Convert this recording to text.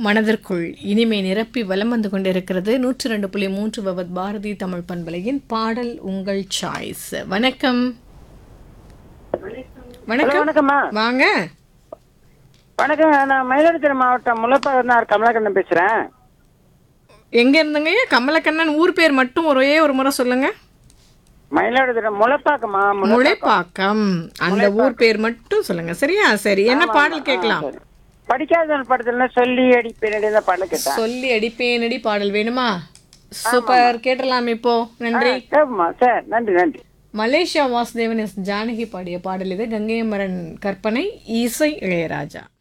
மனதிற்குள் இனிமை நிரப்பி வலம் வந்து கொண்டிருக்கிறது நூற்றி ரெண்டு புள்ளி மூன்று பவத் பாரதி தமிழ் பண்பலையின் பாடல் உங்கள் சாய்ஸ் வணக்கம் வணக்கம் வணக்கம்மா வாங்க வணக்கம் நான் மயிலாடுதுறை மாவட்டம் முல்லப்பாகனார் கமலக்கண்ணன் பேசுறேன் எங்க இருந்துங்கய்யா கமலக்கண்ணன் ஊர் பேர் மட்டும் ஒரே ஒரு முறை சொல்லுங்க மயிலாடுதுறை முளப்பாக்கம்மா முள- முளைப்பாக்கம் அந்த ஊர் பேர் மட்டும் சொல்லுங்க சரியா சரி என்ன பாடல் கேட்கலாம் சரி. படிக்காதவன் படத்துல சொல்லி அடி பின்னாடி தான் பாடல் கேட்டேன் சொல்லி அடிப்பேனடி பாடல் வேணுமா சூப்பர் கேட்டலாம் இப்போ நன்றி கேட்போம்மா சார் நன்றி நன்றி மலேசியா வாசுதேவன் எஸ் ஜானகி பாடிய பாடல் இது கங்கையமரன் கற்பனை இசை இளையராஜா